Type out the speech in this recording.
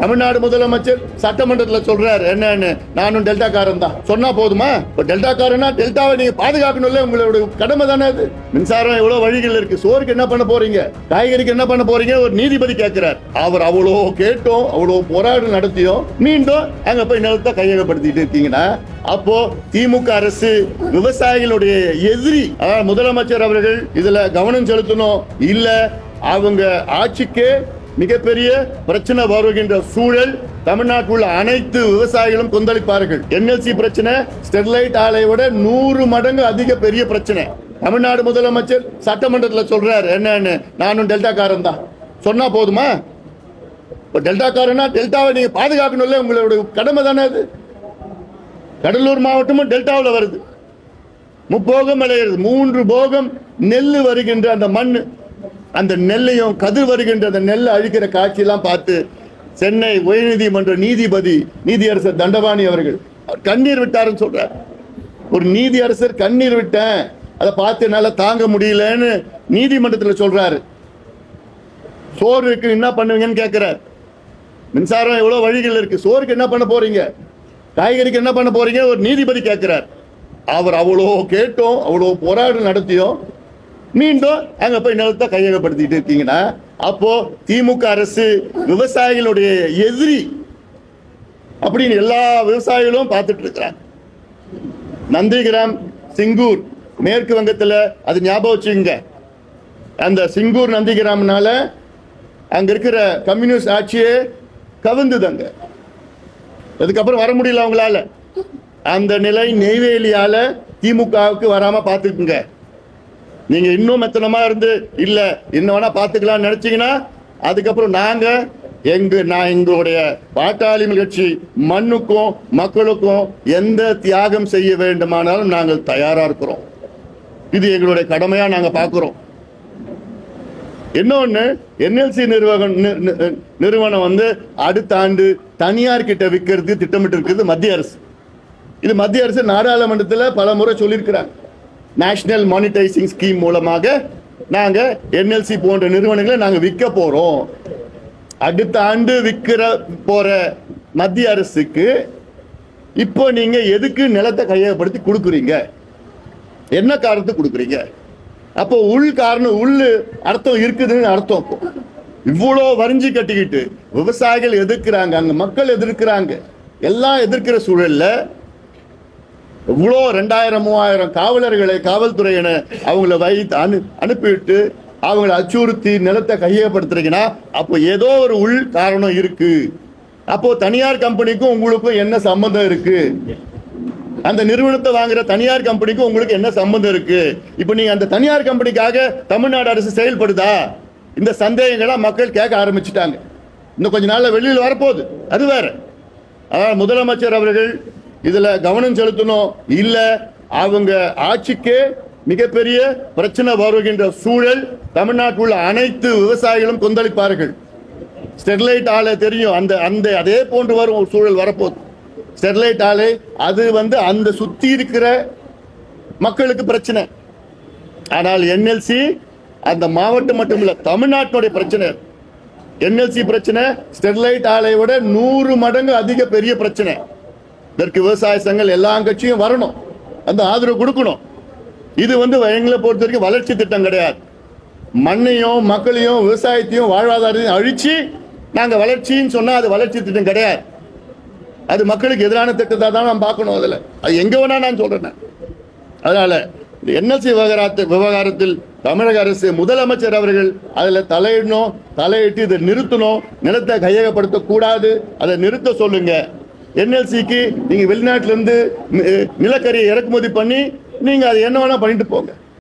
தமிழ்நாடு முதலமைச்சர் சட்டமன்றத்துல சொல்றாரு என்னன்னு நானும் டெல்டாக்காரன் தான் சொன்னா போதுமா இப்ப டெல்டாக்காரனா டெல்டாவை நீங்க பாதுகாக்கணும்ல உங்களோட கடமை தானே அது மின்சாரம் எவ்வளவு வழிகள் இருக்கு சோறுக்கு என்ன பண்ண போறீங்க காய்கறிக்கு என்ன பண்ண போறீங்க ஒரு நீதிபதி கேட்கிறார் அவர் அவ்வளோ கேட்டோம் அவ்வளோ போராட்டம் நடத்தியும் மீண்டும் அங்க போய் நிலத்தை கையகப்படுத்திட்டு இருக்கீங்கன்னா அப்போ திமுக அரசு விவசாயிகளுடைய எதிரி அதாவது முதலமைச்சர் அவர்கள் இதுல கவனம் செலுத்தணும் இல்ல அவங்க ஆட்சிக்கு மிகப்பெரிய பிரச்சனை வருகின்ற சூழல் தமிழ்நாட்டில் உள்ள அனைத்து விவசாயிகளும் கொந்தளிப்பார்கள் என்எல்சி பிரச்சனை ஸ்டெர்லைட் ஆலையை விட நூறு மடங்கு அதிக பெரிய பிரச்சனை தமிழ்நாடு முதலமைச்சர் சட்டமன்றத்தில் சொல்றாரு என்னன்னு நானும் டெல்டாக்காரன் தான் சொன்னா போதுமா இப்போ டெல்டாக்காரனா டெல்டாவை நீங்க பாதுகாக்கணும்ல உங்களோட கடமை தானே அது கடலூர் மாவட்டமும் டெல்டாவில் வருது முப்போகம் விளையிறது மூன்று போகம் நெல் வருகின்ற அந்த மண் அந்த நெல்லையும் கதிர் வருகின்ற அந்த நெல்லை அழிக்கிற காட்சியெல்லாம் பார்த்து சென்னை உயர்நீதிமன்ற நீதிபதி நீதியரசர் தண்டபாணி அவர்கள் அவர் கண்ணீர் விட்டாருன்னு சொல்றார் ஒரு நீதியரசர் கண்ணீர் விட்டேன் அதை பார்த்து என்னால தாங்க முடியலன்னு நீதிமன்றத்தில் சொல்றாரு சோறுக்கு என்ன பண்ணுவீங்கன்னு கேட்கிறார் மின்சாரம் எவ்வளவு வழிகள் இருக்கு சோறுக்கு என்ன பண்ண போறீங்க காய்கறிக்கு என்ன பண்ண போறீங்க ஒரு நீதிபதி கேட்கிறார் அவர் அவ்வளோ கேட்டோம் அவ்வளோ போராட்டம் நடத்தியும் மீண்டும் அங்க போய் நிலத்தை கையகப்படுத்திட்டு இருக்கீங்கன்னா அப்போ திமுக அரசு விவசாயிகளுடைய எதிரி அப்படின்னு எல்லா விவசாயிகளும் பார்த்துட்டு இருக்கிறாங்க நந்திகிராம் சிங்கூர் மேற்கு வங்கத்துல அது ஞாபகம் வச்சுங்க அந்த சிங்கூர் நந்திகிராம்னால அங்க இருக்கிற கம்யூனிஸ்ட் ஆட்சியே கவிழ்ந்ததுங்க அதுக்கப்புறம் வர முடியல அவங்களால அந்த நிலை நெய்வேலியால திமுகவுக்கு வராம பாத்துக்குங்க நீங்க இன்னும் மெத்தனமா இருந்து இல்ல என்ன வேணா பாத்துக்கலாம் நினைச்சீங்கன்னா அதுக்கப்புறம் நாங்க எங்க நான் எங்களுடைய பாட்டாளி கட்சி மண்ணுக்கும் மக்களுக்கும் எந்த தியாகம் செய்ய வேண்டுமானாலும் நாங்கள் தயாரா இருக்கிறோம் இது எங்களுடைய கடமையா நாங்க பார்க்கிறோம் இன்னொன்னு என்எல்சி நிறுவனம் நி- நி- நிறுவனம் வந்து அடுத்த ஆண்டு தனியார் கிட்ட விற்கிறது திட்டமிட்டு இருக்குது மத்திய அரசு இது மத்திய அரசு நாடாளுமன்றத்தில் பல முறை சொல்லியிருக்கிறாங்க நேஷனல் மானிட்டைசிங் ஸ்கீம் மூலமாக நாங்க என்எல்சி போன்ற நிறுவனங்களை நாங்க விற்க போறோம் அடுத்த ஆண்டு விற்கிற போற மத்திய அரசுக்கு இப்போ நீங்க எதுக்கு நிலத்தை கையகப்படுத்தி கொடுக்குறீங்க என்ன காரணத்துக்கு கொடுக்குறீங்க அப்போ உள் காரணம் உள் அர்த்தம் இருக்குதுன்னு அர்த்தம் அப்போ இவ்வளோ வரிஞ்சு கட்டிக்கிட்டு விவசாயிகள் எதிர்க்கிறாங்க அங்க மக்கள் எதிர்க்கிறாங்க எல்லாம் எதிர்க்கிற சூழல்ல இவ்வளோ ரெண்டாயிரம் மூவாயிரம் காவலர்களை காவல்துறையின அவங்கள வைத்து அனு அனுப்பிவிட்டு அவங்கள அச்சுறுத்தி நிலத்தை கையகப்படுத்துறீங்கன்னா அப்போ ஏதோ ஒரு உள் காரணம் இருக்கு அப்போ தனியார் கம்பெனிக்கும் உங்களுக்கும் என்ன சம்பந்தம் இருக்கு அந்த நிறுவனத்தை வாங்குற தனியார் கம்பெனிக்கும் உங்களுக்கு என்ன சம்பந்தம் இருக்கு இப்போ நீங்க அந்த தனியார் கம்பெனிக்காக தமிழ்நாடு அரசு செயல்படுதா இந்த சந்தேகங்களை மக்கள் கேட்க ஆரம்பிச்சிட்டாங்க இன்னும் கொஞ்ச நாள்ல வெளியில் வரப்போகுது அது வேற அதாவது முதலமைச்சர் அவர்கள் இதுல கவனம் செலுத்தணும் இல்ல அவங்க ஆட்சிக்கு மிகப்பெரிய பிரச்சனை வருகின்ற சூழல் தமிழ்நாட்டில் உள்ள அனைத்து விவசாயிகளும் கொந்தளிப்பார்கள் ஸ்டெர்லைட் ஆலை தெரியும் அந்த அந்த அதே போன்று வரும் ஒரு சூழல் வரப்போகுது ஸ்டெர்லைட் ஆலை அது வந்து அந்த சுத்தி இருக்கிற மக்களுக்கு பிரச்சனை ஆனால் என்எல்சி அந்த மாவட்டம் மட்டும் இல்ல தமிழ்நாட்டினுடைய பிரச்சனை என்எல்சி பிரச்சனை ஸ்டெர்லைட் ஆலையை விட நூறு மடங்கு அதிக பெரிய பிரச்சனை இதற்கு விவசாய சங்கங்கள் எல்லா கட்சியும் வரணும் அந்த ஆதரவு கொடுக்கணும் இது வந்து எங்களை பொறுத்த வரைக்கும் வளர்ச்சி திட்டம் கிடையாது மண்ணையும் மக்களையும் விவசாயத்தையும் வாழ்வாதாரத்தையும் அழிச்சு நாங்க வளர்ச்சின்னு சொன்னா அது வளர்ச்சி திட்டம் கிடையாது அது மக்களுக்கு எதிரான திட்டத்தை தான் நான் பார்க்கணும் அதுல அது எங்க வேணா நான் சொல்றேன் நான். அதனால இந்த என்எல்சி விவகாரத்து விவகாரத்தில் தமிழக அரசு முதலமைச்சர் அவர்கள் அதுல தலையிடணும் தலையிட்டு இதை நிறுத்தணும் நிலத்தை கையகப்படுத்த கூடாது அதை நிறுத்த சொல்லுங்க என்எல்சிக்கு நீங்க வெளிநாட்டுல இருந்து நி- நிலக்கரியை இறக்குமதி பண்ணி நீங்க அதை என்ன வேணா பண்ணிட்டு போங்க